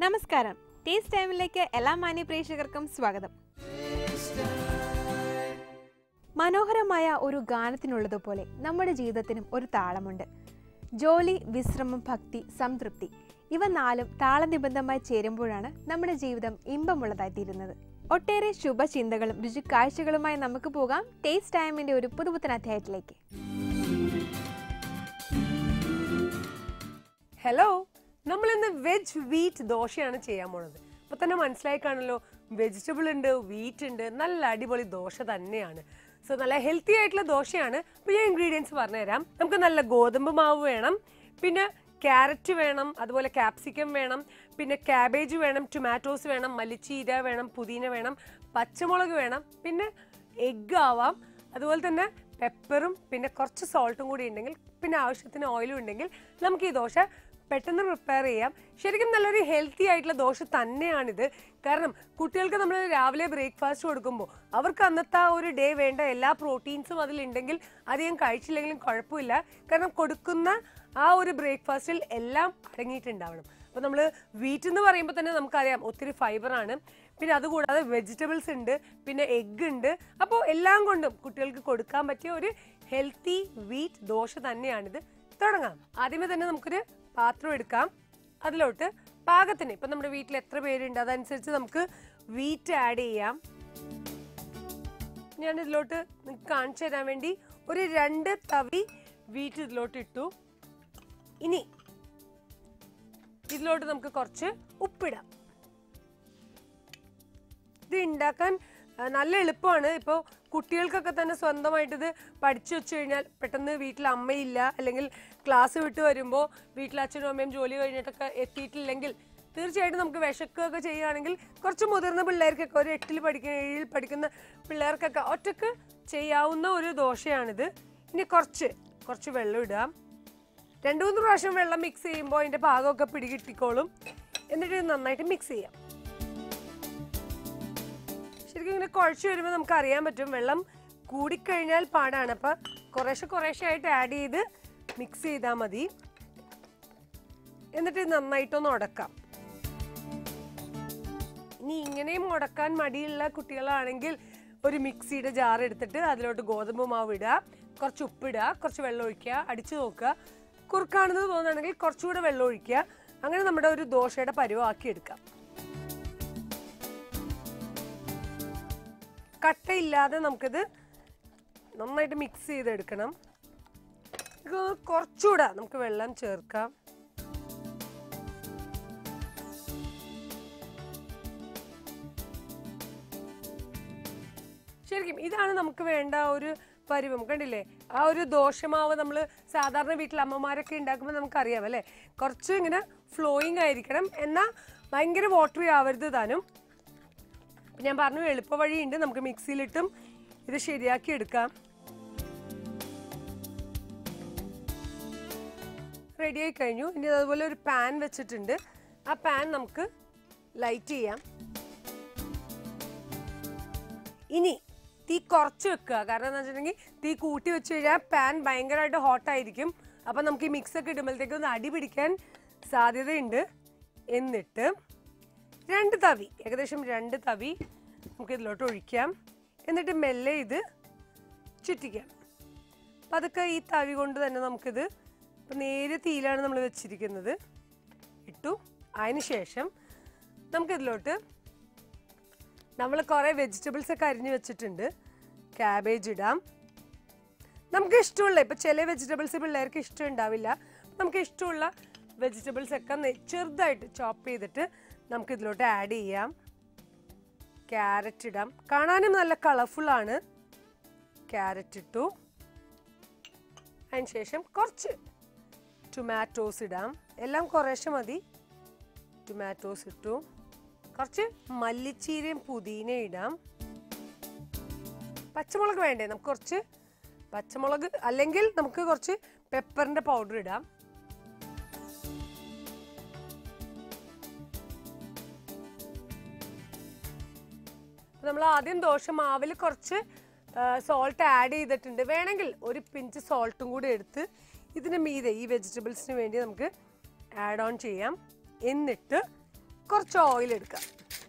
നമസ്കാരം ടേസ്റ്റ് ടൈമിലേക്ക് എല്ലാ മാന്യ പ്രേക്ഷകർക്കും സ്വാഗതം മനോഹരമായ ഒരു ഗാനത്തിനുള്ളതുപോലെ നമ്മുടെ ജീവിതത്തിനും ഒരു താളമുണ്ട് ജോലി വിശ്രമം ഭക്തി സംതൃപ്തി ഇവ നാലും താളനിബന്ധമായി ചേരുമ്പോഴാണ് നമ്മുടെ ജീവിതം ഇമ്പമുള്ളതായിത്തീരുന്നത് ഒട്ടേറെ ശുഭചിന്തകളും രുചിക്കാഴ്ചകളുമായി നമുക്ക് പോകാം ടേസ്റ്റ് ടൈമിന്റെ ഒരു പുതുപുത്തൻ അധ്യായത്തിലേക്ക് ഹലോ നമ്മൾ ഇന്ന് വെജ് വീറ്റ് ദോശയാണ് ചെയ്യാൻ പോണത് അപ്പൊ തന്നെ മനസ്സിലായി കാണല്ലോ വെജിറ്റബിൾ ഉണ്ട് വീറ്റ് ഉണ്ട് നല്ല അടിപൊളി ദോശ തന്നെയാണ് സോ നല്ല ഹെൽത്തി ആയിട്ടുള്ള ദോശയാണ് അപ്പോൾ ഞാൻ ഇൻഗ്രീഡിയൻസ് പറഞ്ഞുതരാം നമുക്ക് നല്ല ഗോതമ്പ് മാവ് വേണം പിന്നെ ക്യാരറ്റ് വേണം അതുപോലെ ക്യാപ്സിക്കം വേണം പിന്നെ ക്യാബേജ് വേണം ടൊമാറ്റോസ് വേണം മല്ലിച്ചീര വേണം പുതിന വേണം പച്ചമുളക് വേണം പിന്നെ എഗ്ഗ് ആവാം അതുപോലെ തന്നെ പെപ്പറും പിന്നെ കുറച്ച് സോൾട്ടും കൂടി ഉണ്ടെങ്കിൽ പിന്നെ ആവശ്യത്തിന് ഓയിലും ഉണ്ടെങ്കിൽ നമുക്ക് ഈ ദോശ പെട്ടെന്ന് പ്രിപ്പയർ ചെയ്യാം ശരിക്കും നല്ലൊരു ഹെൽത്തി ആയിട്ടുള്ള ദോശ തന്നെയാണിത് കാരണം കുട്ടികൾക്ക് നമ്മൾ രാവിലെ ബ്രേക്ക്ഫാസ്റ്റ് കൊടുക്കുമ്പോൾ അവർക്ക് അന്നത്തെ ആ ഒരു ഡേ വേണ്ട എല്ലാ പ്രോട്ടീൻസും അതിലുണ്ടെങ്കിൽ അധികം കഴിച്ചില്ലെങ്കിലും കുഴപ്പമില്ല കാരണം കൊടുക്കുന്ന ആ ഒരു ബ്രേക്ക്ഫാസ്റ്റിൽ എല്ലാം അടങ്ങിയിട്ടുണ്ടാവണം അപ്പോൾ നമ്മൾ വീറ്റ് എന്ന് പറയുമ്പോൾ തന്നെ നമുക്കറിയാം ഒത്തിരി ഫൈബറാണ് പിന്നെ അതുകൂടാതെ വെജിറ്റബിൾസ് ഉണ്ട് പിന്നെ എഗ്ഗ് ഉണ്ട് അപ്പോൾ എല്ലാം കൊണ്ടും കുട്ടികൾക്ക് കൊടുക്കാൻ പറ്റിയ ഒരു ഹെൽത്തി വീറ്റ് ദോശ തന്നെയാണിത് തുടങ്ങാം ആദ്യമേ തന്നെ നമുക്കൊരു പാത്രം എടുക്കാം അതിലോട്ട് പാകത്തിന് ഇപ്പം നമ്മുടെ വീട്ടിൽ എത്ര പേരുണ്ട് അതനുസരിച്ച് നമുക്ക് വീറ്റ് ആഡ് ചെയ്യാം ഞാൻ ഇതിലോട്ട് നിങ്ങൾക്ക് കാണിച്ചു തരാൻ വേണ്ടി ഒരു രണ്ട് തവി വീറ്റ് ഇതിലോട്ട് ഇട്ടു ഇനി ഇതിലോട്ട് നമുക്ക് കുറച്ച് ഉപ്പിടാം ഇത് ഉണ്ടാക്കാൻ ആ, നല്ല എളുപ്പമാണ് ഇപ്പോൾ കുട്ടികൾക്കൊക്കെ തന്നെ സ്വന്തമായിട്ട് ഇത് പഠിച്ചു വെച്ച് കഴിഞ്ഞാൽ പെട്ടെന്ന് വീട്ടിൽ അമ്മയില്ല അല്ലെങ്കിൽ ക്ലാസ് വിട്ട് വരുമ്പോൾ വീട്ടിൽ അച്ഛനും അമ്മയും ജോലി കഴിഞ്ഞിട്ടൊക്കെ എത്തിയിട്ടില്ലെങ്കിൽ തീർച്ചയായിട്ടും നമുക്ക് വിശക്കുകയൊക്കെ ചെയ്യുകയാണെങ്കിൽ കുറച്ച് മുതിർന്ന പിള്ളേർക്കൊക്കെ ഒരു എട്ടിൽ പഠിക്കുന്ന ഏഴിൽ പഠിക്കുന്ന പിള്ളേർക്കൊക്കെ ഒറ്റക്ക് ചെയ്യാവുന്ന ഒരു ദോശയാണിത് ഇനി കുറച്ച് കുറച്ച് വെള്ളം ഇടാം രണ്ട് മൂന്ന് പ്രാവശ്യം വെള്ളം മിക്സ് ചെയ്യുമ്പോൾ അതിൻ്റെ പാകമൊക്കെ പിടികിട്ടിക്കോളും എന്നിട്ട് ഇത് നന്നായിട്ട് മിക്സ് ചെയ്യാം ശരിക്കും ഇങ്ങനെ കുഴച്ച് വരുമ്പോൾ നമുക്ക് അറിയാൻ പറ്റും വെള്ളം കൂടിക്കഴിഞ്ഞാൽ പാടാണ് അപ്പം കുറേശ്ശെ കുറേശ്ശെ ആയിട്ട് ആഡ് ചെയ്ത് മിക്സ് ചെയ്താൽ മതി എന്നിട്ട് ഇത് നന്നായിട്ടൊന്ന് ഉടക്കാം ഇനി ഇങ്ങനെയും ഉടക്കാൻ മടിയുള്ള കുട്ടികളാണെങ്കിൽ ഒരു മിക്സിയുടെ ജാർ എടുത്തിട്ട് അതിലോട്ട് ഗോതമ്പ് മാവ് ഇടുക കുറച്ച് ഉപ്പിടുക കുറച്ച് വെള്ളം ഒഴിക്കുക അടിച്ചു നോക്കുക കുറുക്കാണെന്ന് തോന്നുകയാണെങ്കിൽ കുറച്ചുകൂടെ വെള്ളം ഒഴിക്കുക അങ്ങനെ നമ്മുടെ ഒരു ദോശയുടെ പരുവാക്കി എടുക്കാം കട്ടയില്ലാതെ നമുക്കിത് നന്നായിട്ട് മിക്സ് ചെയ്തെടുക്കണം ഇത് കുറച്ചുകൂടെ നമുക്ക് വെള്ളം ചേർക്കാം ശരിക്കും ഇതാണ് നമുക്ക് വേണ്ട ഒരു പരുവം കണ്ടില്ലേ ആ ഒരു ദോശമാവ് നമ്മൾ സാധാരണ വീട്ടിൽ അമ്മമാരൊക്കെ ഉണ്ടാക്കുമ്പോൾ നമുക്കറിയാം അല്ലേ കുറച്ച് ഇങ്ങനെ ഫ്ലോയിങ് ആയിരിക്കണം എന്നാൽ ഭയങ്കര വാട്ടറി ആവരുത് താനും അപ്പം ഞാൻ പറഞ്ഞു എളുപ്പ വഴിയുണ്ട് നമുക്ക് മിക്സിയിലിട്ടും ഇത് ശരിയാക്കി എടുക്കാം റെഡി ആയി കഴിഞ്ഞു ഇനി അതുപോലെ ഒരു പാൻ വെച്ചിട്ടുണ്ട് ആ പാൻ നമുക്ക് ലൈറ്റ് ചെയ്യാം ഇനി തീ കുറച്ച് വെക്കുക കാരണം എന്താ വെച്ചിട്ടുണ്ടെങ്കിൽ തീ കൂട്ടി വെച്ച് കഴിഞ്ഞാൽ പാൻ ഭയങ്കരമായിട്ട് ഹോട്ടായിരിക്കും അപ്പം നമുക്ക് ഈ മിക്സ് ഒക്കെ ഇടുമ്പോഴത്തേക്കും ഒന്ന് അടി പിടിക്കാൻ സാധ്യതയുണ്ട് എന്നിട്ട് രണ്ട് തവി ഏകദേശം രണ്ട് തവി നമുക്ക് ഇതിലോട്ട് ഒഴിക്കാം എന്നിട്ട് മെല്ലെ ഇത് ചുറ്റിക്കാം പതുക്കെ ഈ തവി കൊണ്ട് തന്നെ നമുക്കിത് ഇപ്പം നേരെ തീയിലാണ് നമ്മൾ വെച്ചിരിക്കുന്നത് ഇട്ടു അതിന് ശേഷം നമുക്കിതിലോട്ട് നമ്മൾ കുറേ വെജിറ്റബിൾസ് ഒക്കെ അരിഞ്ഞ് വെച്ചിട്ടുണ്ട് ക്യാബേജ് ഇടാം നമുക്ക് ഇഷ്ടമുള്ള ഇപ്പം ചില വെജിറ്റബിൾസ് പിള്ളേർക്ക് ഇഷ്ടം ഉണ്ടാവില്ല നമുക്ക് ഇഷ്ടമുള്ള വെജിറ്റബിൾസ് ഒക്കെ നെ- ചെറുതായിട്ട് ചോപ്പ് ചെയ്തിട്ട് നമുക്ക് ഇതിലോട്ട് ആഡ് ചെയ്യാം ക്യാരറ്റ് ഇടാം കാണാനും നല്ല കളർഫുൾ ആണ് ക്യാരറ്റ് ഇട്ടു അതിന് ശേഷം കുറച്ച് ടൊമാറ്റോസ് ഇടാം എല്ലാം കുറേശ്ശെ മതി ടൊമാറ്റോസ് ഇട്ടു കുറച്ച് മല്ലിച്ചീരയും പുതിനയും ഇടാം പച്ചമുളക് വേണ്ടേ നമുക്ക് കുറച്ച് പച്ചമുളക് അല്ലെങ്കിൽ നമുക്ക് കുറച്ച് പെപ്പറിന്റെ പൗഡർ ഇടാം നമ്മൾ ആദ്യം ദോശ മാവിൽ കുറച്ച് സോൾട്ട് ആഡ് ചെയ്തിട്ടുണ്ട് വേണമെങ്കിൽ ഒരു പിഞ്ച് സോൾട്ടും കൂടി എടുത്ത് ഇതിന് മീതെ ഈ വെജിറ്റബിൾസിന് വേണ്ടി നമുക്ക് ആഡ് ഓൺ ചെയ്യാം എന്നിട്ട് കുറച്ച് ഓയിൽ എടുക്കാം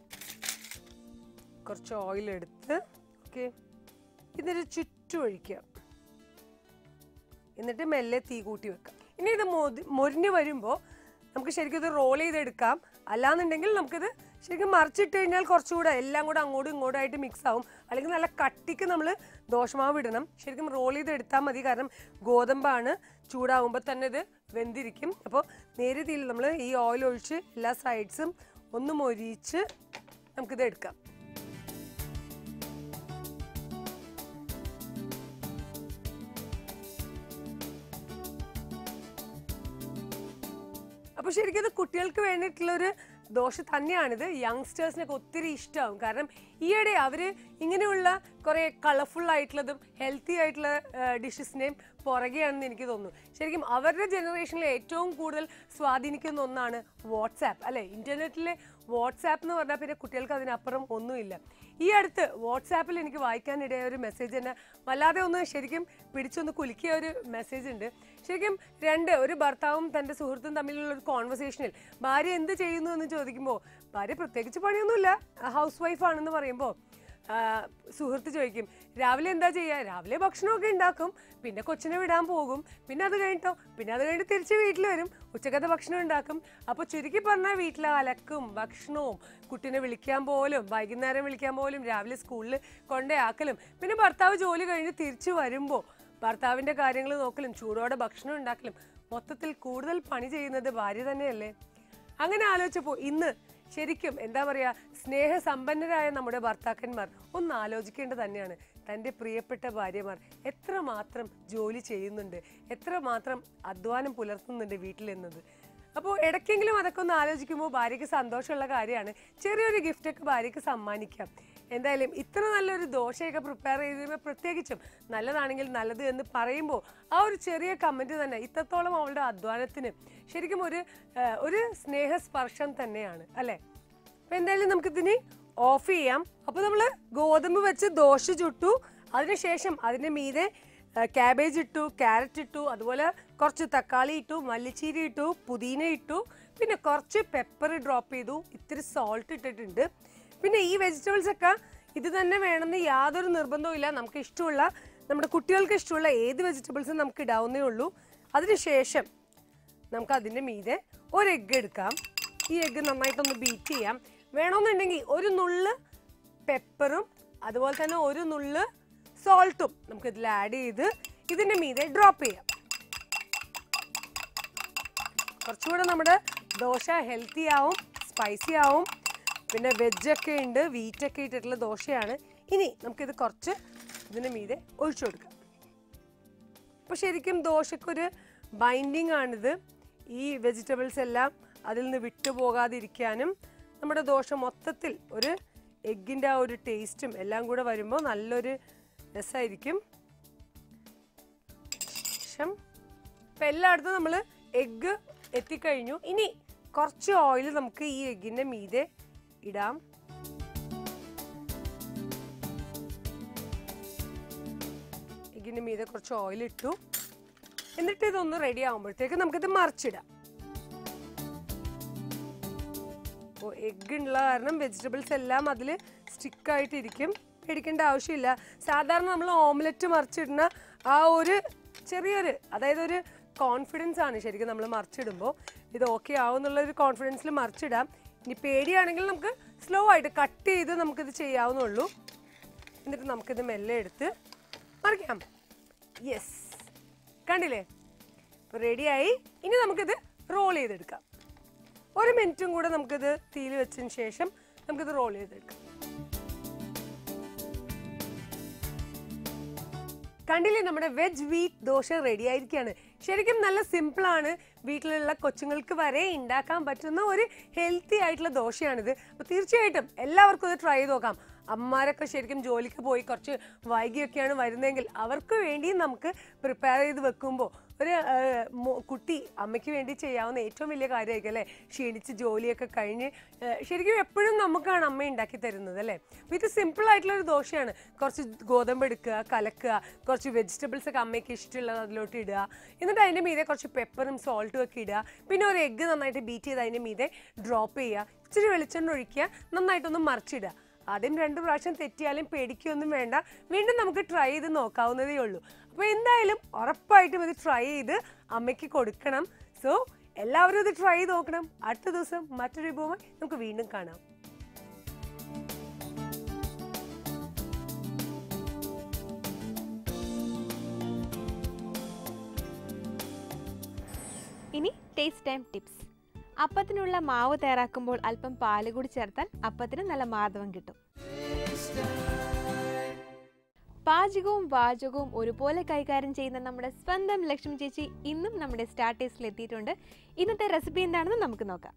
കുറച്ച് ഓയിൽ എടുത്ത് ഓക്കെ ഇതിന് ചുറ്റും ഒഴിക്കുക എന്നിട്ട് മെല്ലെ തീ കൂട്ടി വെക്കാം ഇനി ഇത് മൊതി- മൊരിഞ്ഞ് വരുമ്പോൾ നമുക്ക് ശരിക്കും ഇത് റോൾ ചെയ്തെടുക്കാം അല്ലാന്നുണ്ടെങ്കിൽ നമുക്കിത് ശരിക്കും മറിച്ചിട്ട് കഴിഞ്ഞാൽ കുറച്ചുകൂടെ എല്ലാം കൂടെ അങ്ങോട്ടും ഇങ്ങോട്ടും ആയിട്ട് മിക്സ് ആവും അല്ലെങ്കിൽ നല്ല കട്ടിക്ക് നമ്മൾ ദോശമാവ് ഇടണം ശരിക്കും റോൾ ചെയ്ത് എടുത്താൽ മതി കാരണം ഗോതമ്പാണ് ചൂടാവുമ്പോൾ തന്നെ ഇത് വെന്തിരിക്കും അപ്പോൾ നേരെ തീയിൽ നമ്മൾ ഈ ഓയിൽ ഒഴിച്ച് എല്ലാ സൈഡ്സും ഒന്ന് മൊരിച്ച് നമുക്കിത് എടുക്കാം അപ്പൊ ശരിക്കും ഇത് കുട്ടികൾക്ക് വേണ്ടിയിട്ടുള്ള ഒരു ദോശ തന്നെയാണിത് യങ്സ്റ്റേഴ്സിനൊക്കെ ഒത്തിരി ഇഷ്ടമാവും കാരണം ഈയിടെ അവര് ഇങ്ങനെയുള്ള കുറെ കളർഫുൾ ആയിട്ടുള്ളതും ഹെൽത്തി ആയിട്ടുള്ള ഡിഷസിനെയും പുറകെയാണെന്ന് എനിക്ക് തോന്നുന്നു ശരിക്കും അവരുടെ ജനറേഷനിൽ ഏറ്റവും കൂടുതൽ സ്വാധീനിക്കുന്ന ഒന്നാണ് വാട്സാപ്പ് അല്ലെ ഇന്റർനെറ്റിലെ വാട്സാപ്പ് എന്ന് പറഞ്ഞാൽ പിന്നെ കുട്ടികൾക്ക് അതിനപ്പുറം ഒന്നുമില്ല ഈ അടുത്ത് വാട്സാപ്പിൽ എനിക്ക് വായിക്കാനിടയായ ഒരു മെസ്സേജ് തന്നെ വല്ലാതെ ഒന്ന് ശരിക്കും പിടിച്ചൊന്ന് കുലുക്കിയ ഒരു മെസ്സേജ് ഉണ്ട് ശരിക്കും രണ്ട് ഒരു ഭർത്താവും തൻ്റെ സുഹൃത്തും തമ്മിലുള്ള ഒരു കോൺവെർസേഷനിൽ ഭാര്യ എന്ത് ചെയ്യുന്നു എന്ന് ചോദിക്കുമ്പോൾ ഭാര്യ പ്രത്യേകിച്ച് പണിയൊന്നുമില്ല ഹൗസ് വൈഫ് ആണെന്ന് പറയുമ്പോൾ ആ, സുഹൃത്ത് ചോദിക്കും രാവിലെ എന്താ ചെയ്യുക രാവിലെ ഭക്ഷണമൊക്കെ ഉണ്ടാക്കും പിന്നെ കൊച്ചിനെ വിടാൻ പോകും പിന്നെ അത് കഴിഞ്ഞിട്ടോ പിന്നെ അത് കഴിഞ്ഞിട്ട് തിരിച്ച് വീട്ടിൽ വരും ഉച്ചക്കത്തെ ഭക്ഷണം ഉണ്ടാക്കും അപ്പോൾ ചുരുക്കി പറഞ്ഞാൽ വീട്ടിലെ അലക്കും ഭക്ഷണവും കുട്ടീനെ വിളിക്കാൻ പോലും വൈകുന്നേരം വിളിക്കാൻ പോലും രാവിലെ സ്കൂളിൽ കൊണ്ടേയാക്കലും പിന്നെ ഭർത്താവ് ജോലി കഴിഞ്ഞ് തിരിച്ചു വരുമ്പോൾ ഭർത്താവിൻ്റെ കാര്യങ്ങൾ നോക്കലും ചൂടോടെ ഭക്ഷണം ഉണ്ടാക്കലും മൊത്തത്തിൽ കൂടുതൽ പണി ചെയ്യുന്നത് ഭാര്യ തന്നെയല്ലേ അങ്ങനെ ആലോചിച്ചപ്പോൾ ഇന്ന് ശരിക്കും എന്താ പറയുക സ്നേഹസമ്പന്നരായ നമ്മുടെ ഭർത്താക്കന്മാർ ഒന്ന് ആലോചിക്കേണ്ടത് തന്നെയാണ് തൻ്റെ പ്രിയപ്പെട്ട ഭാര്യമാർ എത്രമാത്രം ജോലി ചെയ്യുന്നുണ്ട് എത്രമാത്രം അധ്വാനം പുലർത്തുന്നുണ്ട് വീട്ടിലെന്നത് അപ്പോൾ ഇടയ്ക്കെങ്കിലും അതൊക്കെ ഒന്ന് ആലോചിക്കുമ്പോൾ ഭാര്യയ്ക്ക് സന്തോഷമുള്ള കാര്യമാണ് ചെറിയൊരു ഗിഫ്റ്റൊക്കെ ഭാര്യയ്ക്ക് സമ്മാനിക്കാം എന്തായാലും ഇത്ര നല്ലൊരു ദോശയൊക്കെ പ്രിപ്പയർ ചെയ്ത് കഴിയുമ്പോൾ പ്രത്യേകിച്ചും നല്ലതാണെങ്കിൽ നല്ലത് എന്ന് പറയുമ്പോൾ ആ ഒരു ചെറിയ കമൻറ്റ് തന്നെ ഇത്രത്തോളം അവളുടെ അധ്വാനത്തിന് ശരിക്കും ഒരു ആ, ഒരു സ്നേഹസ്പർശം തന്നെയാണ് അല്ലേ അപ്പോൾ എന്തായാലും നമുക്കിതിന് ഓഫ് ചെയ്യാം അപ്പോൾ നമ്മൾ ഗോതമ്പ് വെച്ച് ദോശ ചുട്ടു അതിനുശേഷം അതിൻ്റെ മീതെ ക്യാബേജ് ഇട്ടു ക്യാരറ്റ് ഇട്ടു അതുപോലെ കുറച്ച് തക്കാളി ഇട്ടു മല്ലിച്ചീരി ഇട്ടു പുതിന ഇട്ടു പിന്നെ കുറച്ച് പെപ്പർ ഡ്രോപ്പ് ചെയ്തു ഇത്തിരി സോൾട്ട് ഇട്ടിട്ടുണ്ട് പിന്നെ ഈ വെജിറ്റബിൾസ് ഒക്കെ ഇത് തന്നെ വേണമെന്ന് യാതൊരു നിർബന്ധവും ഇല്ല നമുക്ക് ഇഷ്ടമുള്ള നമ്മുടെ കുട്ടികൾക്ക് ഇഷ്ടമുള്ള ഏത് വെജിറ്റബിൾസും നമുക്ക് ഇടാവുന്നേ ഉള്ളൂ അതിനുശേഷം നമുക്ക് അതിൻ്റെ മീതെ ഒരു എഗ്ഗ് എടുക്കാം ഈ എഗ്ഗ് നന്നായിട്ടൊന്ന് ബീറ്റ് ചെയ്യാം വേണമെന്നുണ്ടെങ്കിൽ ഒരു നുള്ള് പെപ്പറും അതുപോലെ തന്നെ ഒരു നുള്ള് സോൾട്ടും നമുക്ക് ഇതിൽ ആഡ് ചെയ്ത് ഇതിൻ്റെ മീതെ ഡ്രോപ്പ് ചെയ്യാം കുറച്ചുകൂടെ നമ്മുടെ ദോശ ഹെൽത്തി ആവും സ്പൈസി ആവും പിന്നെ വെജൊക്കെ ഉണ്ട് വീറ്റൊക്കെ ഇട്ടിട്ടുള്ള ദോശയാണ് ഇനി നമുക്കിത് കുറച്ച് ഇതിന് മീതെ ഒഴിച്ചു കൊടുക്കാം അപ്പോൾ ശരിക്കും ദോശക്കൊരു ബൈൻഡിങ് ആണിത് ഈ വെജിറ്റബിൾസ് എല്ലാം അതിൽ നിന്ന് വിട്ടുപോകാതിരിക്കാനും നമ്മുടെ ദോശ മൊത്തത്തിൽ ഒരു എഗ്ഗിൻ്റെ ആ ഒരു ടേസ്റ്റും എല്ലാം കൂടെ വരുമ്പോൾ നല്ലൊരു രസമായിരിക്കും ശേഷം ഇപ്പം എല്ലായിടത്തും നമ്മൾ എഗ്ഗ് എത്തിക്കഴിഞ്ഞു ഇനി കുറച്ച് ഓയിൽ നമുക്ക് ഈ എഗ്ഗിൻ്റെ മീതെ ഇടാം എഗ്ഗിൻ്റെ മീതെ കുറച്ച് ഓയിൽ ഇട്ടു എന്നിട്ട് ഇതൊന്ന് റെഡി ആകുമ്പോഴത്തേക്ക് നമുക്കിത് മറിച്ചിടാം അപ്പോൾ എഗ്ഗ് ഉള്ള കാരണം വെജിറ്റബിൾസ് എല്ലാം അതിൽ സ്റ്റിക്കായിട്ടിരിക്കും പേടിക്കേണ്ട ആവശ്യമില്ല സാധാരണ നമ്മൾ ഓംലെറ്റ് മറിച്ചിടുന്ന ആ ഒരു ചെറിയൊരു അതായത് ഒരു കോൺഫിഡൻസ് ആണ് ശരിക്കും നമ്മൾ മറിച്ചിടുമ്പോൾ ഇത് ഓക്കെ ആവും എന്നുള്ള ഒരു കോൺഫിഡൻസിൽ മറിച്ചിടാം ഇനി പേടിയാണെങ്കിൽ നമുക്ക് സ്ലോ ആയിട്ട് കട്ട് ചെയ്ത് നമുക്കിത് ചെയ്യാവുന്നുള്ളൂ എന്നിട്ട് നമുക്കിത് മെല്ലെ എടുത്ത് മറിക്കാം യെസ് കണ്ടില്ലേ ഇപ്പോൾ റെഡിയായി ഇനി നമുക്കിത് റോൾ ചെയ്തെടുക്കാം ഒരു മിനിറ്റും കൂടെ നമുക്കിത് തീയിൽ വെച്ചതിന് ശേഷം നമുക്കിത് റോൾ ചെയ്തെടുക്കാം കണ്ടില്ലേ നമ്മുടെ വെജ് വീറ്റ് ദോശ റെഡി ആയിരിക്കുകയാണ് ശരിക്കും നല്ല സിമ്പിൾ ആണ് വീട്ടിലുള്ള കൊച്ചുങ്ങൾക്ക് വരെ ഉണ്ടാക്കാൻ പറ്റുന്ന ഒരു ഹെൽത്തി ആയിട്ടുള്ള ദോശയാണിത് അപ്പോൾ തീർച്ചയായിട്ടും എല്ലാവർക്കും ഇത് ട്രൈ ചെയ്ത് നോക്കാം അമ്മമാരൊക്കെ ശരിക്കും ജോലിക്ക് പോയി കുറച്ച് വൈകിയൊക്കെയാണ് വരുന്നതെങ്കിൽ അവർക്ക് വേണ്ടി നമുക്ക് പ്രിപ്പയർ ചെയ്ത് വെക്കുമ്പോൾ ഒരു ആ, മോ- കുട്ടി അമ്മയ്ക്ക് വേണ്ടി ചെയ്യാവുന്ന ഏറ്റവും വലിയ കാര്യമായിരിക്കും അല്ലേ ക്ഷീണിച്ച് ജോലിയൊക്കെ കഴിഞ്ഞ് ആ, ശരിക്കും എപ്പോഴും നമുക്കാണ് അമ്മ ഉണ്ടാക്കി തരുന്നത് അല്ലേ അപ്പോൾ ഇത് സിമ്പിൾ ആയിട്ടുള്ള ഒരു ദോശയാണ് കുറച്ച് ഗോതമ്പ് എടുക്കുക കലക്കുക കുറച്ച് വെജിറ്റബിൾസ് ഒക്കെ അമ്മയ്ക്ക് ഇഷ്ടമുള്ളത് അതിലോട്ട് ഇടുക എന്നിട്ട് അതിൻ്റെ മീതെ കുറച്ച് പെപ്പറും സോൾട്ടും ഒക്കെ ഇടുക പിന്നെ ഒരു എഗ്ഗ് നന്നായിട്ട് ബീറ്റ് ചെയ്ത് അതിൻ്റെ മീതെ ഡ്രോപ്പ് ചെയ്യുക ഇച്ചിരി വെളിച്ചെണ്ണ ഒഴിക്കുക നന്നായിട്ടൊന്ന് മറിച്ചിടുക ആദ്യം രണ്ട് പ്രാവശ്യം തെറ്റിയാലും പേടിക്കൊന്നും വേണ്ട വീണ്ടും നമുക്ക് ട്രൈ ചെയ്ത് നോക്കാവുന്നതേ ഉള്ളൂ അപ്പോൾ എന്തായാലും ഉറപ്പായിട്ടും ഇത് ട്രൈ ചെയ്ത് അമ്മയ്ക്ക് കൊടുക്കണം സോ എല്ലാവരും ഇത് ട്രൈ ചെയ്ത് നോക്കണം അടുത്ത ദിവസം മറ്റൊരു വിഭവമായി നമുക്ക് വീണ്ടും കാണാം ഇനി ടേസ്റ്റ് ടൈം ടിപ്സ് അപ്പത്തിനുള്ള മാവ് തയ്യാറാക്കുമ്പോൾ അല്പം പാല് കൂടി ചേർത്താൽ അപ്പത്തിന് നല്ല മാധവം കിട്ടും പാചകവും വാചകവും ഒരുപോലെ കൈകാര്യം ചെയ്യുന്ന നമ്മുടെ സ്വന്തം ലക്ഷ്മി ചേച്ചി ഇന്നും നമ്മുടെ സ്റ്റാർട്ടേഴ്സിൽ എത്തിയിട്ടുണ്ട് ഇന്നത്തെ റെസിപ്പി എന്താണെന്ന് നമുക്ക് നോക്കാം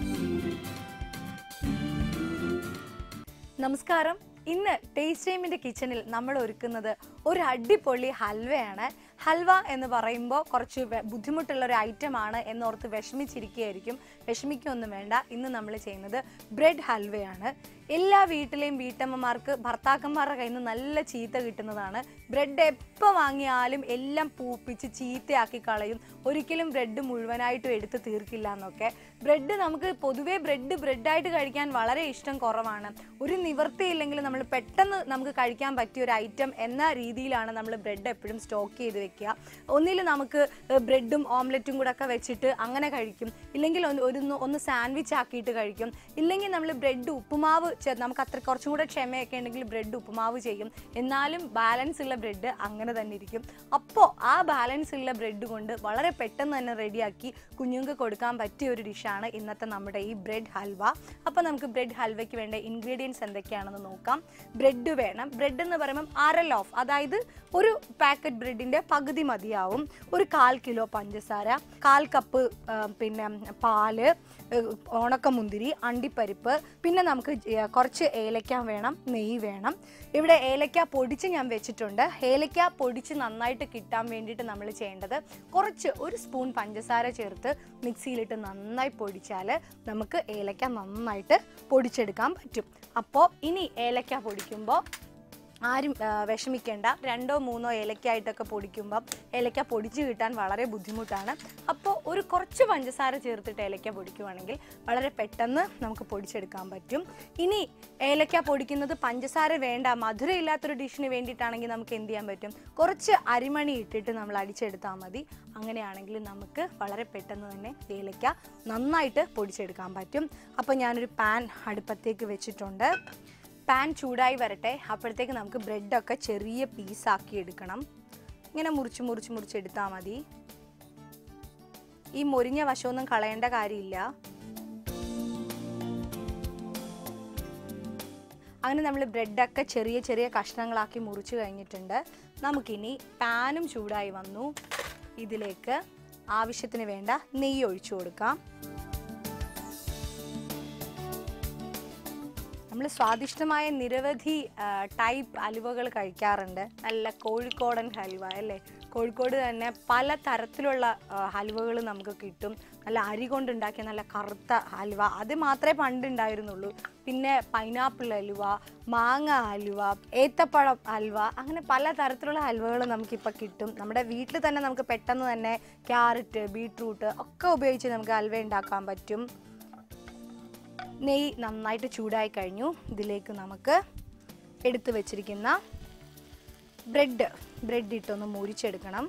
നമസ്കാരം ഇന്ന് ടേസ്റ്റ് ടൈമിന്റെ കിച്ചണിൽ നമ്മൾ ഒരുക്കുന്നത് ഒരു അടിപൊളി ഹൽവയാണ് ഹൽവ എന്ന് പറയുമ്പോൾ കുറച്ച് വെ- ബുദ്ധിമുട്ടുള്ള ഒരു ഐറ്റം ആണ് എന്നോർത്ത് വിഷമിച്ചിരിക്കുകയായിരിക്കും വിഷമിക്കൊന്നും വേണ്ട ഇന്ന് നമ്മൾ ചെയ്യുന്നത് ബ്രെഡ് ഹൽവയാണ് എല്ലാ വീട്ടിലെയും വീട്ടമ്മമാർക്ക് ഭർത്താക്കന്മാരുടെ കയ്യിൽ നിന്ന് നല്ല ചീത്ത കിട്ടുന്നതാണ് ബ്രെഡ് എപ്പോൾ വാങ്ങിയാലും എല്ലാം പൂപ്പിച്ച് ചീത്തയാക്കി കളയും ഒരിക്കലും ബ്രെഡ് മുഴുവനായിട്ടും എടുത്ത് തീർക്കില്ല എന്നൊക്കെ ബ്രെഡ് നമുക്ക് പൊതുവേ ബ്രെഡ് ബ്രെഡായിട്ട് കഴിക്കാൻ വളരെ ഇഷ്ടം കുറവാണ് ഒരു നിവൃത്തിയില്ലെങ്കിൽ നമ്മൾ പെട്ടെന്ന് നമുക്ക് കഴിക്കാൻ പറ്റിയ ഒരു ഐറ്റം എന്ന രീതിയിലാണ് നമ്മൾ ബ്രെഡ് എപ്പോഴും സ്റ്റോക്ക് ചെയ്ത് വെക്കുക ഒന്നിൽ നമുക്ക് ബ്രെഡും ഓംലെറ്റും കൂടെ ഒക്കെ വെച്ചിട്ട് അങ്ങനെ കഴിക്കും ഇല്ലെങ്കിൽ ഒന്ന് ഒരു ഒന്ന് ഒന്ന് സാൻഡ്വിച്ച് ആക്കിയിട്ട് കഴിക്കും ഇല്ലെങ്കിൽ നമ്മൾ ബ്രെഡ് ഉപ്പുമാവ് ചെ- നമുക്ക് അത്ര കുറച്ചും കൂടെ ക്ഷമയൊക്കെ ഉണ്ടെങ്കിൽ ബ്രെഡ് ഉപ്പുമാവ് ചെയ്യും എന്നാലും ബാലൻസ് ഉള്ള ബ്രെഡ് അങ്ങനെ തന്നെ ഇരിക്കും അപ്പോൾ ആ ബാലൻസ് ഉള്ള ബ്രെഡ് കൊണ്ട് വളരെ പെട്ടെന്ന് തന്നെ റെഡിയാക്കി കുഞ്ഞുങ്ങൾക്ക് കൊടുക്കാൻ പറ്റിയ ഒരു ഡിഷാണ് ഇന്നത്തെ നമ്മുടെ ഈ ബ്രെഡ് ഹൽവ അപ്പോൾ നമുക്ക് ബ്രെഡ് ഹൽവയ്ക്ക് വേണ്ട ഇൻഗ്രീഡിയൻസ് എന്തൊക്കെയാണെന്ന് നോക്കാം ബ്രെഡ് വേണം ബ്രെഡ് എന്ന് പറയുമ്പം അര ലോഫ് അതായത് ഒരു പാക്കറ്റ് ബ്രെഡിൻ്റെ പകുതി മതിയാവും ഒരു കാൽ കിലോ പഞ്ചസാര കാൽ കപ്പ് ആ, പിന്നെ പാല് ഏഹ്, ഉണക്കമുന്തിരി അണ്ടിപ്പരിപ്പ് പിന്നെ നമുക്ക് ജ- കുറച്ച് ഏലക്ക വേണം നെയ്യ് വേണം ഇവിടെ ഏലക്ക പൊടിച്ച് ഞാൻ വെച്ചിട്ടുണ്ട് ഏലക്ക പൊടിച്ച് നന്നായിട്ട് കിട്ടാൻ വേണ്ടിയിട്ട് നമ്മൾ ചെയ്യേണ്ടത് കുറച്ച് ഒരു സ്പൂൺ പഞ്ചസാര ചേർത്ത് മിക്സിയിലിട്ട് നന്നായി പൊടിച്ചാൽ നമുക്ക് ഏലക്ക നന്നായിട്ട് പൊടിച്ചെടുക്കാൻ പറ്റും അപ്പോൾ ഇനി ഏലക്ക പൊടിക്കുമ്പോൾ ആരും ആ, വിഷമിക്കേണ്ട രണ്ടോ മൂന്നോ ഏലക്കായിട്ടൊക്കെ പൊടിക്കുമ്പം ഏലക്ക പൊടിച്ച് കിട്ടാൻ വളരെ ബുദ്ധിമുട്ടാണ് അപ്പോൾ ഒരു കുറച്ച് പഞ്ചസാര ചേർത്തിട്ട് ഏലക്ക പൊടിക്കുവാണെങ്കിൽ വളരെ പെട്ടെന്ന് നമുക്ക് പൊടിച്ചെടുക്കാൻ പറ്റും ഇനി ഏലക്ക പൊടിക്കുന്നത് പഞ്ചസാര വേണ്ട മധുരം ഇല്ലാത്തൊരു ഡിഷിന് വേണ്ടിയിട്ടാണെങ്കിൽ നമുക്ക് എന്ത് ചെയ്യാൻ പറ്റും കുറച്ച് അരിമണി ഇട്ടിട്ട് നമ്മൾ അടിച്ചെടുത്താൽ മതി അങ്ങനെയാണെങ്കിൽ നമുക്ക് വളരെ പെട്ടെന്ന് തന്നെ ഏലക്ക നന്നായിട്ട് പൊടിച്ചെടുക്കാൻ പറ്റും അപ്പോൾ ഞാനൊരു പാൻ അടുപ്പത്തേക്ക് വെച്ചിട്ടുണ്ട് പാൻ ചൂടായി വരട്ടെ അപ്പോഴത്തേക്ക് നമുക്ക് ബ്രെഡൊക്കെ ചെറിയ പീസാക്കി എടുക്കണം ഇങ്ങനെ മുറിച്ച് മുറിച്ച് മുറിച്ചെടുത്താൽ മതി ഈ മുരിഞ്ഞ വശമൊന്നും കളയേണ്ട കാര്യമില്ല അങ്ങനെ നമ്മൾ ബ്രെഡൊക്കെ ചെറിയ ചെറിയ കഷ്ണങ്ങളാക്കി മുറിച്ച് കഴിഞ്ഞിട്ടുണ്ട് നമുക്കിനി പാനും ചൂടായി വന്നു ഇതിലേക്ക് ആവശ്യത്തിന് വേണ്ട നെയ്യ് ഒഴിച്ചു കൊടുക്കാം നമ്മൾ സ്വാദിഷ്ടമായ നിരവധി ടൈപ്പ് ഹലുവകൾ കഴിക്കാറുണ്ട് നല്ല കോഴിക്കോടൻ ഹലുവ അല്ലേ കോഴിക്കോട് തന്നെ പല തരത്തിലുള്ള ഹലുവകൾ നമുക്ക് കിട്ടും നല്ല അരി കൊണ്ടുണ്ടാക്കിയ നല്ല കറുത്ത ഹലുവ അത് മാത്രമേ പണ്ട് ഉണ്ടായിരുന്നുള്ളൂ പിന്നെ പൈനാപ്പിൾ ഹലുവ മാങ്ങ ഹലുവ ഏത്തപ്പഴം ഹൽവ അങ്ങനെ പല തരത്തിലുള്ള ഹൽവകൾ നമുക്കിപ്പോൾ കിട്ടും നമ്മുടെ വീട്ടിൽ തന്നെ നമുക്ക് പെട്ടെന്ന് തന്നെ ക്യാരറ്റ് ബീട്രൂട്ട് ഒക്കെ ഉപയോഗിച്ച് നമുക്ക് ഹൽവ ഉണ്ടാക്കാൻ പറ്റും നെയ്യ് നന്നായിട്ട് ചൂടായി കഴിഞ്ഞു ഇതിലേക്ക് നമുക്ക് എടുത്തു വെച്ചിരിക്കുന്ന ബ്രെഡ് ബ്രെഡ് ഇട്ടൊന്ന് മുരിച്ചെടുക്കണം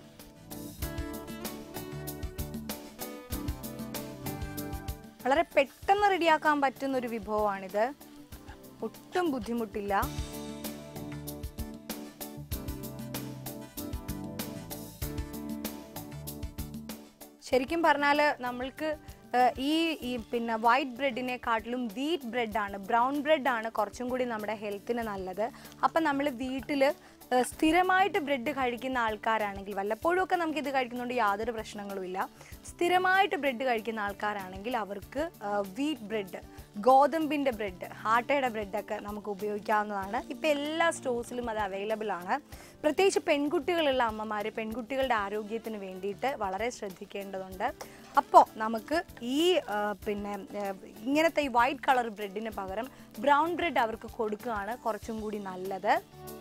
വളരെ പെട്ടെന്ന് റെഡിയാക്കാൻ പറ്റുന്ന ഒരു വിഭവമാണിത് ഒട്ടും ബുദ്ധിമുട്ടില്ല ശരിക്കും പറഞ്ഞാൽ നമ്മൾക്ക് ഏഹ്, ഈ ഈ പിന്നെ വൈറ്റ് ബ്രെഡിനെക്കാട്ടിലും വീറ്റ് ബ്രെഡാണ് ബ്രൗൺ ബ്രെഡാണ് കുറച്ചും കൂടി നമ്മുടെ ഹെൽത്തിന് നല്ലത് അപ്പം നമ്മൾ വീട്ടിൽ സ്ഥിരമായിട്ട് ബ്രെഡ് കഴിക്കുന്ന ആൾക്കാരാണെങ്കിൽ വല്ലപ്പോഴും ഒക്കെ നമുക്ക് ഇത് കഴിക്കുന്നതുകൊണ്ട് യാതൊരു പ്രശ്നങ്ങളുമില്ല സ്ഥിരമായിട്ട് ബ്രെഡ് കഴിക്കുന്ന ആൾക്കാരാണെങ്കിൽ അവർക്ക് വീറ്റ് ബ്രെഡ് ഗോതമ്പിൻ്റെ ബ്രെഡ് ആട്ടയുടെ ബ്രെഡൊക്കെ നമുക്ക് ഉപയോഗിക്കാവുന്നതാണ് ഇപ്പോൾ എല്ലാ സ്റ്റോഴ്സിലും അത് അവൈലബിൾ ആണ് പ്രത്യേകിച്ച് പെൺകുട്ടികളുള്ള അമ്മമാർ പെൺകുട്ടികളുടെ ആരോഗ്യത്തിന് വേണ്ടിയിട്ട് വളരെ ശ്രദ്ധിക്കേണ്ടതുണ്ട് അപ്പോൾ നമുക്ക് ഈ ആ, പിന്നെ ആ, ഇങ്ങനത്തെ ഈ വൈറ്റ് കളർ ബ്രെഡിന് പകരം ബ്രൗൺ ബ്രെഡ് അവർക്ക് കൊടുക്കുകയാണ് കുറച്ചും കൂടി നല്ലത്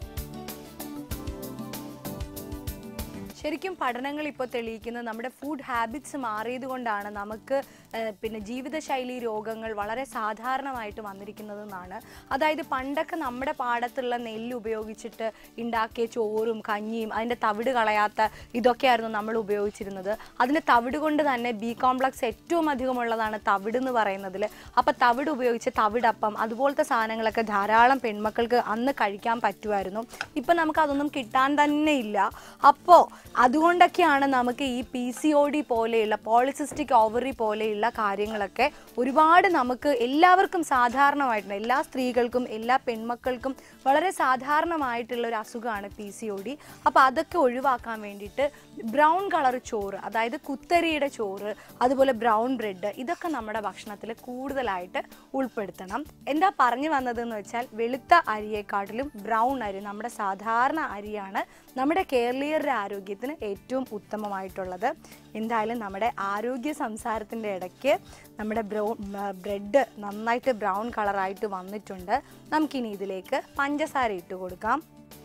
ശരിക്കും പഠനങ്ങൾ ഇപ്പോൾ തെളിയിക്കുന്നത് നമ്മുടെ ഫുഡ് ഹാബിറ്റ്സ് മാറിയത് കൊണ്ടാണ് നമുക്ക് ഏഹ്, പിന്നെ ജീവിതശൈലി രോഗങ്ങൾ വളരെ സാധാരണമായിട്ട് വന്നിരിക്കുന്നതെന്നാണ് അതായത് പണ്ടൊക്കെ നമ്മുടെ പാടത്തുള്ള നെല്ല് ഉപയോഗിച്ചിട്ട് ഉണ്ടാക്കിയ ചോറും കഞ്ഞിയും അതിൻ്റെ തവിട് കളയാത്ത ഇതൊക്കെയായിരുന്നു നമ്മൾ ഉപയോഗിച്ചിരുന്നത് അതിന് തവിട് കൊണ്ട് തന്നെ ബി കോംപ്ലക്സ് ഏറ്റവും അധികമുള്ളതാണ് തവിട് എന്ന് പറയുന്നതിൽ അപ്പോൾ തവിട് ഉപയോഗിച്ച് തവിടപ്പം അതുപോലത്തെ സാധനങ്ങളൊക്കെ ധാരാളം പെൺമക്കൾക്ക് അന്ന് കഴിക്കാൻ പറ്റുമായിരുന്നു ഇപ്പം നമുക്ക് അതൊന്നും കിട്ടാൻ തന്നെ ഇല്ല അപ്പോൾ അതുകൊണ്ടൊക്കെയാണ് നമുക്ക് ഈ പി സി ഒ ഡി പോലെയുള്ള പോളിസിസ്റ്റിക് ഓവറി പോലെയുള്ള കാര്യങ്ങളൊക്കെ ഒരുപാട് നമുക്ക് എല്ലാവർക്കും സാധാരണമായിട്ടുണ്ട് എല്ലാ സ്ത്രീകൾക്കും എല്ലാ പെൺമക്കൾക്കും വളരെ സാധാരണമായിട്ടുള്ള ഒരു അസുഖമാണ് പി സി ഒ ഡി അപ്പോൾ അതൊക്കെ ഒഴിവാക്കാൻ വേണ്ടിയിട്ട് ബ്രൗൺ കളർ ചോറ് അതായത് കുത്തരിയുടെ ചോറ് അതുപോലെ ബ്രൗൺ ബ്രെഡ് ഇതൊക്കെ നമ്മുടെ ഭക്ഷണത്തിൽ കൂടുതലായിട്ട് ഉൾപ്പെടുത്തണം എന്താ പറഞ്ഞു വന്നതെന്ന് വെച്ചാൽ വെളുത്ത അരിയെക്കാട്ടിലും ബ്രൗൺ അരി നമ്മുടെ സാധാരണ അരിയാണ് നമ്മുടെ കേരളീയരുടെ ആരോഗ്യത്തിന് ഏറ്റവും ഉത്തമമായിട്ടുള്ളത് എന്തായാലും നമ്മുടെ ആരോഗ്യ സംസാരത്തിൻ്റെ ഇടയ്ക്ക് നമ്മുടെ ബ്രൗൺ ബ്രെഡ് നന്നായിട്ട് ബ്രൗൺ കളറായിട്ട് വന്നിട്ടുണ്ട് നമുക്കിനി ഇതിലേക്ക് പഞ്ചസാര ഇട്ട് കൊടുക്കാം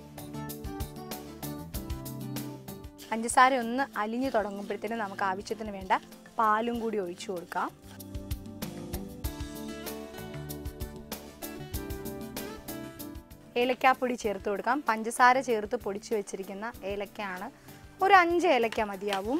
പഞ്ചസാര ഒന്ന് അലിഞ്ഞു തുടങ്ങുമ്പോഴത്തേനും നമുക്ക് ആവശ്യത്തിന് വേണ്ട പാലും കൂടി ഒഴിച്ചു കൊടുക്കാം ഏലക്കാപ്പൊടി ചേർത്ത് കൊടുക്കാം പഞ്ചസാര ചേർത്ത് പൊടിച്ചു വെച്ചിരിക്കുന്ന ഏലക്കയാണ് ഒരു അഞ്ച് ഏലക്ക മതിയാവും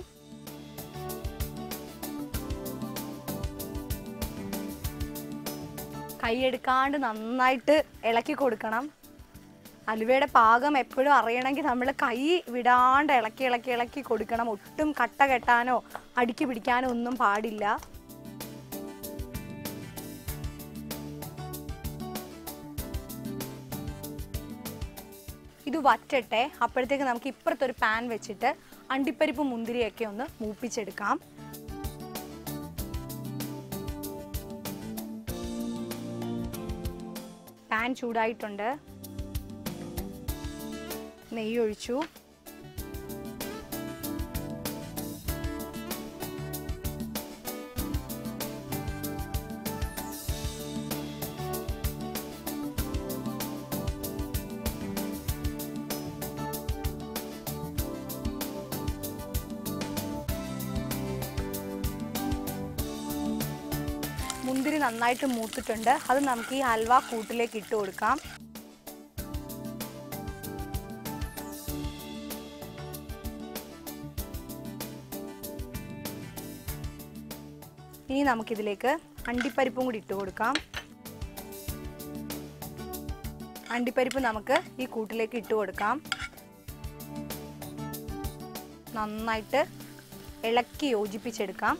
കൈയെടുക്കാണ്ട് നന്നായിട്ട് ഇളക്കി കൊടുക്കണം അലുവയുടെ പാകം എപ്പോഴും അറിയണമെങ്കിൽ നമ്മൾ കൈ വിടാണ്ട് ഇളക്കി ഇളക്കി ഇളക്കി കൊടുക്കണം ഒട്ടും കട്ട കെട്ടാനോ അടുക്കി പിടിക്കാനോ ഒന്നും പാടില്ല ഇത് വറ്റട്ടെ അപ്പോഴത്തേക്ക് നമുക്ക് ഇപ്പുറത്തൊരു പാൻ വെച്ചിട്ട് അണ്ടിപ്പരിപ്പ് മുന്തിരിയൊക്കെ ഒന്ന് മൂപ്പിച്ചെടുക്കാം പാൻ ചൂടായിട്ടുണ്ട് നെയ്യ് ഒഴിച്ചു മുന്തിരി നന്നായിട്ട് മൂത്തിട്ടുണ്ട് അത് നമുക്ക് ഈ ഹൽവ കൂട്ടിലേക്ക് ഇട്ട് കൊടുക്കാം ഇനി നമുക്കിതിലേക്ക് അണ്ടിപ്പരിപ്പും കൂടി ഇട്ട് കൊടുക്കാം അണ്ടിപ്പരിപ്പ് നമുക്ക് ഈ കൂട്ടിലേക്ക് ഇട്ട് കൊടുക്കാം നന്നായിട്ട് ഇളക്കി യോജിപ്പിച്ചെടുക്കാം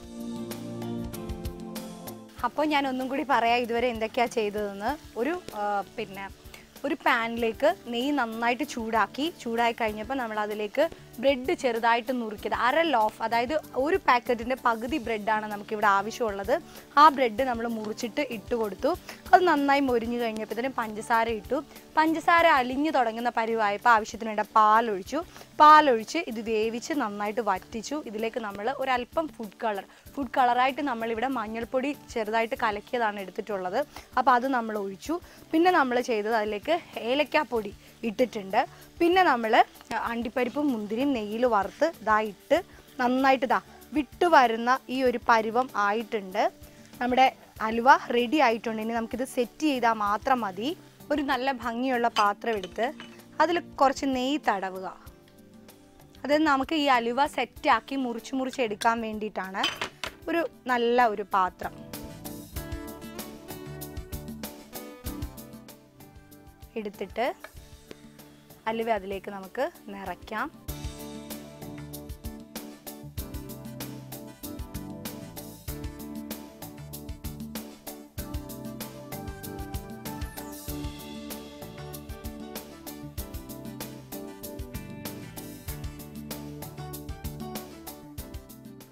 അപ്പോൾ ഞാൻ ഒന്നും കൂടി പറയാം ഇതുവരെ എന്തൊക്കെയാണ് ചെയ്തതെന്ന് ഒരു ആ, പിന്നെ ഒരു പാനിലേക്ക് നെയ്യ് നന്നായിട്ട് ചൂടാക്കി ചൂടായി കഴിഞ്ഞപ്പോൾ നമ്മൾ അതിലേക്ക് ബ്രെഡ് ചെറുതായിട്ട് നുറുക്കിയത് അര ലോഫ് അതായത് ഒരു പാക്കറ്റിൻ്റെ പകുതി ബ്രെഡാണ് നമുക്കിവിടെ ആവശ്യമുള്ളത് ആ ബ്രെഡ് നമ്മൾ മുറിച്ചിട്ട് ഇട്ട് കൊടുത്തു അത് നന്നായി മൊരിഞ്ഞു കഴിഞ്ഞപ്പോഴത്തേനും പഞ്ചസാര ഇട്ടു പഞ്ചസാര അലിഞ്ഞു തുടങ്ങുന്ന പരിവായപ്പോൾ ആവശ്യത്തിന് വേണ്ട പാലൊഴിച്ചു പാലൊഴിച്ച് ഇത് വേവിച്ച് നന്നായിട്ട് വറ്റിച്ചു ഇതിലേക്ക് നമ്മൾ ഒരല്പം ഫുഡ് കളർ ഫുഡ് കളറായിട്ട് നമ്മളിവിടെ മഞ്ഞൾപ്പൊടി ചെറുതായിട്ട് കലക്കിയതാണ് എടുത്തിട്ടുള്ളത് അപ്പോൾ അത് നമ്മൾ ഒഴിച്ചു പിന്നെ നമ്മൾ ചെയ്തത് അതിലേക്ക് ഏലക്കാപ്പൊടി ഇട്ടിട്ടുണ്ട് പിന്നെ നമ്മൾ അണ്ടിപ്പരിപ്പും മുന്തിരിയും നെയ്യിൽ വറുത്ത് ഇതാ ഇട്ട് നന്നായിട്ട് ഇതാ വിട്ടു വരുന്ന ഈ ഒരു പരുവം ആയിട്ടുണ്ട് നമ്മുടെ അലുവ റെഡി ആയിട്ടുണ്ട് ഇനി നമുക്കിത് സെറ്റ് ചെയ്താൽ മാത്രം മതി ഒരു നല്ല ഭംഗിയുള്ള പാത്രം എടുത്ത് അതിൽ കുറച്ച് നെയ്യ് തടവുക അത് നമുക്ക് ഈ അലുവ സെറ്റാക്കി മുറിച്ച് മുറിച്ച് എടുക്കാൻ വേണ്ടിയിട്ടാണ് ഒരു നല്ല ഒരു പാത്രം എടുത്തിട്ട് അലുവ അതിലേക്ക് നമുക്ക് നിറയ്ക്കാം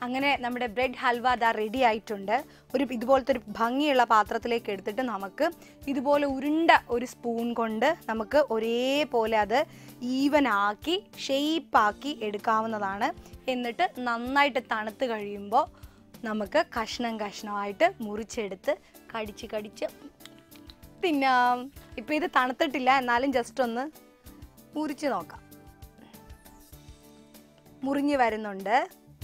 അങ്ങനെ നമ്മുടെ ബ്രെഡ് ഹൽവ അതാ റെഡി ആയിട്ടുണ്ട് ഒരു ഇതുപോലത്തെ ഒരു ഭംഗിയുള്ള പാത്രത്തിലേക്ക് എടുത്തിട്ട് നമുക്ക് ഇതുപോലെ ഉരുണ്ട ഒരു സ്പൂൺ കൊണ്ട് നമുക്ക് ഒരേപോലെ അത് ഈവൻ ആക്കി ഷെയ്പ്പാക്കി എടുക്കാവുന്നതാണ് എന്നിട്ട് നന്നായിട്ട് തണുത്ത് കഴിയുമ്പോൾ നമുക്ക് കഷ്ണം കഷ്ണമായിട്ട് മുറിച്ചെടുത്ത് കടിച്ച് കടിച്ച് തിന്നാം ഇപ്പം ഇത് തണുത്തിട്ടില്ല എന്നാലും ജസ്റ്റ് ഒന്ന് മുറിച്ച് നോക്കാം മുറിഞ്ഞ് വരുന്നുണ്ട്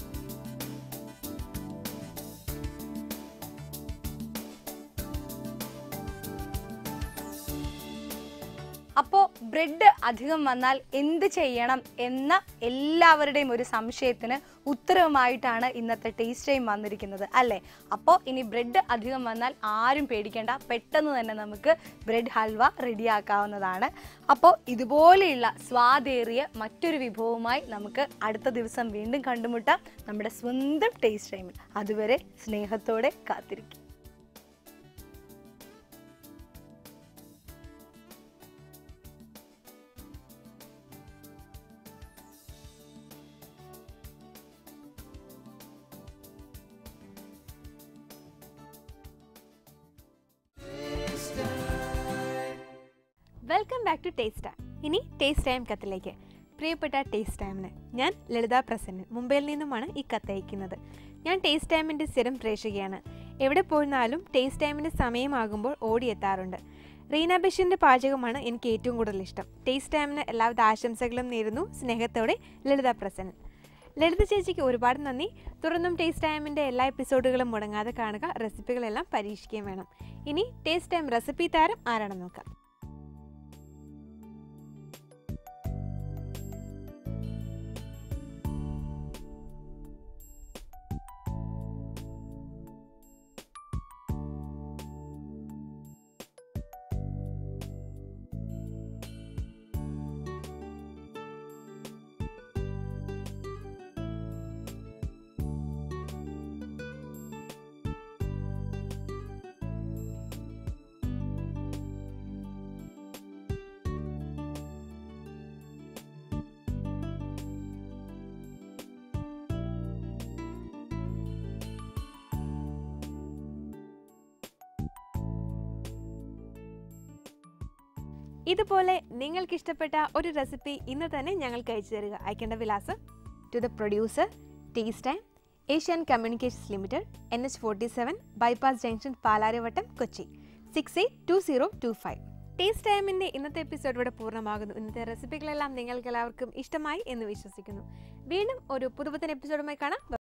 അപ്പോൾ ബ്രെഡ് അധികം വന്നാൽ എന്ത് ചെയ്യണം എന്ന എല്ലാവരുടെയും ഒരു സംശയത്തിന് ഉത്തരവുമായിട്ടാണ് ഇന്നത്തെ ടേസ്റ്റ് ടൈം വന്നിരിക്കുന്നത് അല്ലേ അപ്പോൾ ഇനി ബ്രെഡ് അധികം വന്നാൽ ആരും പേടിക്കേണ്ട പെട്ടെന്ന് തന്നെ നമുക്ക് ബ്രെഡ് ഹൽവ റെഡിയാക്കാവുന്നതാണ് അപ്പോൾ ഇതുപോലെയുള്ള സ്വാദേറിയ മറ്റൊരു വിഭവവുമായി നമുക്ക് അടുത്ത ദിവസം വീണ്ടും കണ്ടുമുട്ടാം നമ്മുടെ സ്വന്തം ടേസ്റ്റ് ടൈമിൽ അതുവരെ സ്നേഹത്തോടെ കാത്തിരിക്കും welcome back to taste time ഇനി ടേസ്റ്റ് ടൈം കത്തിലേക്ക് പ്രിയപ്പെട്ട ടേസ്റ്റ് ടൈമിന് ഞാൻ ലളിത പ്രസന്നൻ മുംബൈയിൽ നിന്നുമാണ് ഈ കത്ത് അയക്കുന്നത് ഞാൻ ടേസ്റ്റ് ടൈമിൻ്റെ സ്ഥിരം പ്രേക്ഷകയാണ് എവിടെ പോയിരുന്നാലും ടേസ്റ്റ് ടൈമിൻ്റെ സമയമാകുമ്പോൾ ഓടിയെത്താറുണ്ട് റീന ബഷീറിൻ്റെ പാചകമാണ് എനിക്ക് ഏറ്റവും കൂടുതൽ ഇഷ്ടം ടേസ്റ്റ് ടൈമിന് എല്ലാവിധ ആശംസകളും നേരുന്നു സ്നേഹത്തോടെ ലളിത പ്രസന്നൻ ലളിത ചേച്ചിക്ക് ഒരുപാട് നന്ദി തുടർന്നും ടേസ്റ്റ് ടൈമിൻ്റെ എല്ലാ എപ്പിസോഡുകളും മുടങ്ങാതെ കാണുക റെസിപ്പികളെല്ലാം പരീക്ഷിക്കുകയും വേണം ഇനി ടേസ്റ്റ് ടൈം റെസിപ്പി താരം ആരാണെന്ന് നോക്കാം ഇതുപോലെ നിങ്ങൾക്ക് ഇഷ്ടപ്പെട്ട ഒരു റെസിപ്പി ഇന്ന് തന്നെ ഞങ്ങൾക്ക് അയച്ചു തരിക അയക്കേണ്ട വിലാസം to the producer taste time Asian communications limited N H forty seven bypass junction Palarivattam Kochi six eight two zero two five taste ടൈമിൻ്റെ ഇന്നത്തെ എപ്പിസോഡ് ഇവിടെ പൂർണ്ണമാകുന്നു ഇന്നത്തെ റെസിപ്പികളെല്ലാം നിങ്ങൾക്ക് എല്ലാവർക്കും ഇഷ്ടമായി എന്ന് വിശ്വസിക്കുന്നു വീണ്ടും ഒരു പുതുപുത്തൻ എപ്പിസോഡുമായി കാണാം